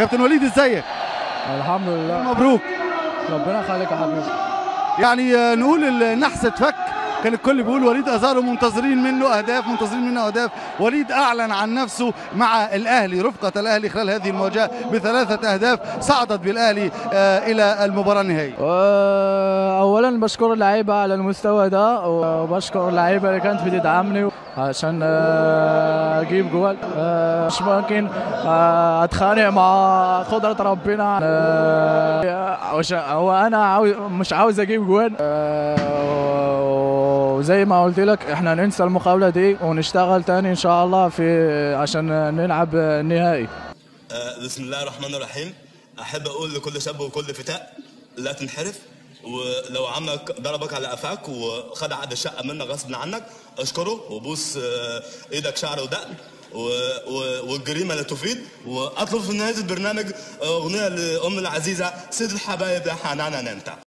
كابتن وليد ازيك الحمد لله مبروك ربنا يخليك يا حبيبي يعني آه، نقول النحس اتفك كان الكل بيقول وليد ازارو منتظرين منه اهداف منتظرين منه اهداف وليد اعلن عن نفسه مع الاهلي رفقه الاهلي خلال هذه المواجهه بثلاثه اهداف صعدت بالاهلي آه، الى المباراه النهائيه اولا بشكر اللعيبه على المستوى ده وبشكر اللعيبه اللي كانت بتدعمني عشان آه، اجيب جوال آه، مش ممكن آه، اتخانق مع قدره ربنا آه، وش- هو انا عاوز مش عاوز اجيب جوال آه، وزي ما قلت لك احنا ننسى المقابله دي ونشتغل تاني ان شاء الله في عشان نلعب النهائي آه، بسم الله الرحمن الرحيم احب اقول لكل شاب وكل فتاة لا تنحرف ولو عمك ضربك على قفاك وخد عقد الشقه منك غصب عنك اشكره وبوس آه، ايدك شعر ودقن و- و- والجريمه لا تفيد واطلب في نهايه البرنامج اغنيه لام العزيزه سيد الحبايب يا حنان انت